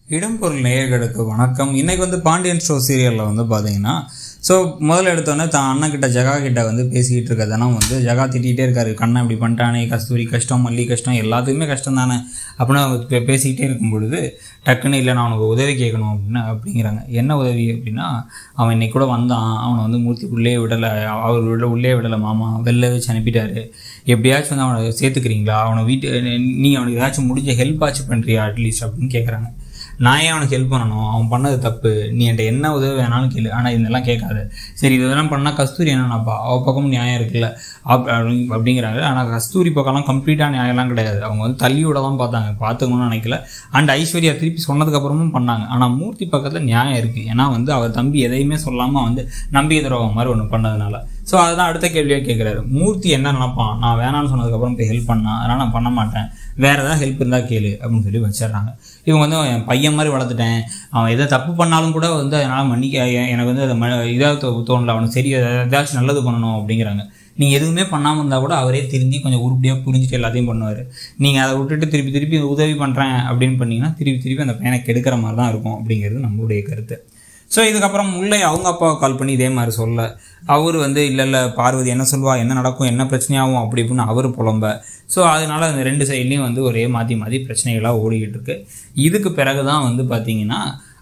இடம்பொருள் நேயர்களுக்கு வணக்கம் இன்னைக்கு வந்து பாண்டியன் ஷோ சீரியலில் வந்து பார்த்தீங்கன்னா ஸோ முதல்ல எடுத்தோடனே தான் அண்ணன் கிட்ட ஜகா கிட்ட வந்து பேசிக்கிட்டு இருக்கதெல்லாம் வந்து ஜகா திட்டிகிட்டே இருக்காரு கண்ணன் இப்படி பண்ணிட்டானே கஸ்தூரி கஷ்டம் மல்லி கஷ்டம் எல்லாத்துக்குமே கஷ்டம் தானே அப்படின்னு அவங்க பே- பேசிக்கிட்டே இருக்கும் பொழுது டக்குன்னு இல்லை நான் உனக்கு உதவி கேட்கணும் அப்படின்னு அப்படிங்கிறாங்க என்ன உதவி அப்படின்னா அவன் இன்னைக்கு கூட வந்தான் அவனை வந்து மூர்த்தி உள்ளே விடலை அவர் உள்ள உள்ளே விடலை மாமா வெளில வச்சு அனுப்பிட்டாரு எப்படியாச்சும் வந்து அவனை சேர்த்துக்கிறீங்களா அவனை வீட்டு நீ அவனுக்கு ஏதாச்சும் முடிஞ்ச ஹெல்ப் ஆச்சு பண்ணுறியா அட்லீஸ்ட் அப்படின்னு கேட்குறாங்க நான் ஏன் அவனுக்கு ஹெல்ப் பண்ணணும் அவன் பண்ணது தப்பு நீ என்கிட்ட என்ன உதவி வேணாலும் கேளு ஆனால் இதெல்லாம் கேட்காத சரி இதெல்லாம் பண்ணால் கஸ்தூரி என்னன்னாப்பா அவள் பக்கமும் நியாயம் இருக்குல்ல அப் அப்படி- அப்படிங்கிறாங்க ஆனால் கஸ்தூரி பக்கம்லாம் கம்ப்ளீட்டாக நியாயம்லாம் கிடையாது அவங்க வந்து தள்ளி விட தான் பார்த்தாங்க பார்த்துக்கணும்னு நினைக்கல அண்ட் ஐஸ்வர்யா திருப்பி சொன்னதுக்கப்புறமும் பண்ணாங்க ஆனால் மூர்த்தி பக்கத்தில் நியாயம் இருக்குது ஏன்னா வந்து அவர் தம்பி எதையுமே சொல்லாமல் வந்து நம்பிக்கை துரோகம் மாதிரி ஒன்று பண்ணதுனால ஸோ அதுதான் அடுத்த கேள்வியாக கேட்குறாரு மூர்த்தி என்ன நினைப்பான் நான் வேணாம்னு சொன்னதுக்கப்புறம் போய் ஹெல்ப் பண்ணான் அதனால் நான் பண்ண மாட்டேன் வேறு ஏதாவது ஹெல்ப் இருந்தால் கேளு அப்படின்னு சொல்லி வச்சிடுறாங்க இவங்க வந்து என் பையன் மாதிரி வளர்த்துட்டேன் அவன் எதை தப்பு பண்ணாலும் கூட வந்து அதனால் மன்னிக்க எ- எனக்கு வந்து அதை ம இதாக தோ- தோணல அவனுக்கு சரி ஏதாச்சும் நல்லது பண்ணணும் அப்படிங்கிறாங்க நீங்கள் எதுவுமே பண்ணாமல் இருந்தால் கூட அவரே திருந்தி கொஞ்சம் உருப்படியாக புரிஞ்சுட்டு எல்லாத்தையும் பண்ணுவார் நீங்கள் அதை விட்டுட்டு திருப்பி திருப்பி உதவி பண்ணுறேன் அப்படின்னு பண்ணீங்கன்னா திருப்பி திருப்பி அந்த பையனை கெடுக்கிற மாதிரி தான் இருக்கும் அப்படிங்கிறது நம்மளுடைய கருத்து ஸோ இதுக்கப்புறம் முல்லை அவங்க அப்பாவை கால் பண்ணி இதே மாதிரி சொல்ல அவர் வந்து இல்லை இல்லை பார்வதி என்ன சொல்வா என்ன நடக்கும் என்ன பிரச்சனையாகும் அப்படி இப்படின்னு அவர் புலம்ப ஸோ அதனால அந்த ரெண்டு சைட்லேயும் வந்து ஒரே மாற்றி மாற்றி பிரச்சனைகளாக ஓடிக்கிட்டு இருக்கு இதுக்கு பிறகு தான் வந்து பார்த்தீங்கன்னா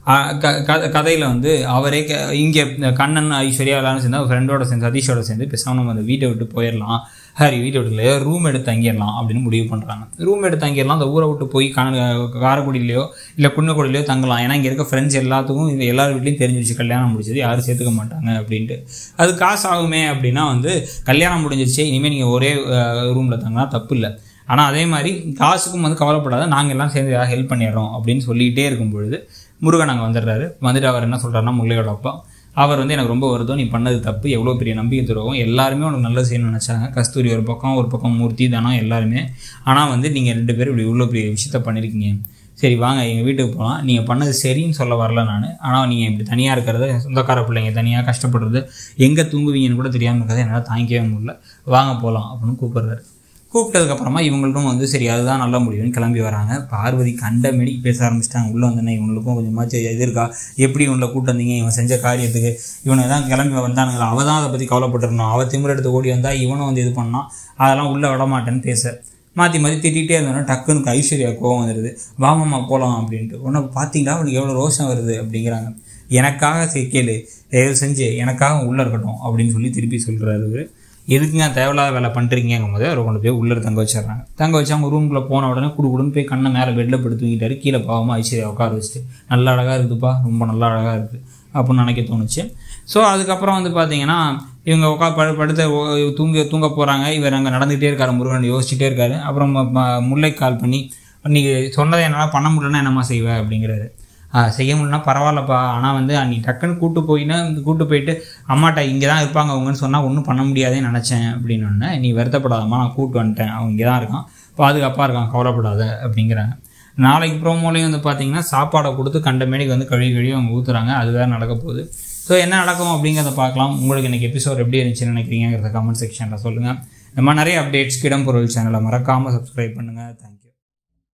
கதையில் வந்து அவரே க- இங்கே கண்ணன் ஐஸ்வர்யா எல்லாரும் சேர்ந்து ஃப்ரெண்டோட சேர்ந்து சதீஷோட சேர்ந்து பேசாம நம்ம அந்த வீட்டை விட்டு போயிடலாம் ஹரி வீட்டை விட்டு ரூம் எடுத்து தங்கிடலாம் அப்படின்னு முடிவு பண்ணுறாங்க ரூம் எடுத்து தங்கிடலாம் அந்த ஊரை விட்டு போய் கண காரைக்குடியிலையோ இல்லை குன்னக்குடியிலையோ தங்கலாம் ஏன்னா இங்கே இருக்க ஃப்ரெண்ட்ஸ் எல்லாத்துக்கும் இது எல்லார் வீட்லையும் தெரிஞ்சிருச்சு கல்யாணம் முடிச்சது யாரும் சேர்த்துக்க மாட்டாங்க அப்படின்ட்டு அது காசு ஆகுமே அப்படின்னா வந்து கல்யாணம் முடிஞ்சிருச்சு இனிமேல் நீங்கள் ஒரே ரூமில் தங்கினா தப்பு இல்லை ஆனால் அதே மாதிரி காசுக்கும் வந்து கவலைப்படாத நாங்கள் எல்லாம் சேர்ந்து ஏதாவது ஹெல்ப் பண்ணிடுறோம் அப்படின்னு சொல்லிகிட்டே இருக்கும் பொழுது முருகன் அங்கே வந்துடுறாரு வந்துட்டு அவர் என்ன சொல்கிறாருன்னா முல்லையோட அப்பா அவர் வந்து எனக்கு ரொம்ப வருதம் நீ பண்ணது தப்பு எவ்வளோ பெரிய நம்பிக்கை துரோகம் எல்லாருமே உனக்கு நல்லது செய்யணும்னு நினச்சாங்க கஸ்தூரி ஒரு பக்கம் ஒரு பக்கம் மூர்த்தி தனம் எல்லாருமே ஆனால் வந்து நீங்கள் ரெண்டு பேரும் இப்படி இவ்வளோ பெரிய விஷயத்த பண்ணியிருக்கீங்க சரி வாங்க எங்கள் வீட்டுக்கு போகலாம் நீங்கள் பண்ணது சரின்னு சொல்ல வரல நான் ஆனால் நீங்கள் இப்படி தனியாக இருக்கிறது சொந்தக்கார பிள்ளைங்க தனியாக கஷ்டப்படுறது எங்கே தூங்குவீங்கன்னு கூட தெரியாமல் இருக்கிறது என்னால் தாங்கிக்கவே முடியல வாங்க போகலாம் அப்படின்னு கூப்பிடுறாரு கூப்பிட்டதுக்கப்புறமா இவங்களுக்கும் வந்து சரி அதுதான் நல்ல முடியும்னு கிளம்பி வராங்க பார்வதி கண்ட மெடி பேச ஆரம்பிச்சிட்டாங்க உள்ளே வந்தோன்னே இவங்களுக்கும் கொஞ்சமாச்சும் இது இருக்கா எப்படி இவங்களை கூப்பிட்டு வந்தீங்க இவன் செஞ்ச காரியத்துக்கு இவனை தான் கிளம்பி வந்தானுங்களா அவள் தான் அதை பற்றி கவலைப்பட்டிருந்தோம் அவள் திமிர எடுத்து ஓடி வந்தால் இவனும் வந்து இது பண்ணான் அதெல்லாம் உள்ளே விட மாட்டேன்னு பேச மாற்றி மாற்றி திட்டிகிட்டே இருந்தோன்னா டக்குன்னு ஐஸ்வர்யா கோவம் வந்துடுது வாமாம்மா போகலாம் அப்படின்ட்டு உன்னை பார்த்தீங்களா அவனுக்கு எவ்வளோ ரோஷம் வருது அப்படிங்கிறாங்க எனக்காக சரி கேளு தயவு செஞ்சு எனக்காக உள்ளே இருக்கட்டும் அப்படின்னு சொல்லி திருப்பி சொல்கிறாரு இவரு. எதுக்குங்க தேவையில்லாத வேலை பண்ணுறீங்கும் போது அவரை கொண்டு போய் உள்ளே தங்க வச்சிடுறாங்க தங்க வச்சு அவங்க ரூம்குள்ளே போன உடனே குடு குடுன்னு போய் கண்ணை மேலே பெட்டில் படுத்து தூங்கிட்டாரு கீழே பாவமாக ஐஸ்வர்யா உட்கார வச்சுட்டு நல்லா அழகாக இருக்குதுப்பா ரொம்ப நல்லா அழகாக இருக்குது அப்படின்னு நினைக்க தோணுச்சு ஸோ அதுக்கப்புறம் வந்து பார்த்தீங்கன்னா இவங்க உட்கா படு படுத்த ஓ- தூங்க தூங்க போகிறாங்க இவர் அங்கே நடந்துகிட்டே இருக்காரு முருகன் யோசிச்சுட்டே இருக்காரு அப்புறம் ம- ம- முல்லை கால் பண்ணி நீ சொன்னதை என்னால் பண்ண முடியலன்னா என்னம்மா செய்வ அப்படிங்கிறாரு ஆ, செய்ய முடியலனா பரவாயில்லப்பா ஆனால் வந்து நீ டக்குன்னு கூட்டு போயினா கூட்டு போயிட்டு அம்மாட்ட இங்கே தான் இருப்பாங்க அவங்கன்னு சொன்னால் ஒன்றும் பண்ண முடியாதேன்னு நினச்சேன் அப்படின்னு நீ வருத்தப்படாதம்மா நான் கூட்டு வந்துட்டேன் அவன் இங்கே தான் இருக்கான் பாதுகாப்பாக இருக்கான் கவலைப்படாத அப்படிங்கிறாங்க நாளைக்கு ப்ரோமோலையும் வந்து பார்த்தீங்கன்னா சாப்பாடை கொடுத்து கண்ட மேனிக்கு வந்து கழுவி கழுவி அவங்க ஊற்றுறாங்க அது வேறு நடக்க போகுது ஸோ என்ன நடக்கும் அப்படிங்கிறத பார்க்கலாம் உங்களுக்கு எனக்கு எபிசோட் எப்படி இருந்துச்சுன்னு நினைக்கிறீங்கிறத கமெண்ட் செக்ஷனில் சொல்லுங்கள் இந்த மாதிரி நிறைய அப்டேட்ஸ் இடம்பொருள் சேனலை மறக்காமல் சப்ஸ்கிரைப் பண்ணுங்கள் தேங்க்யூ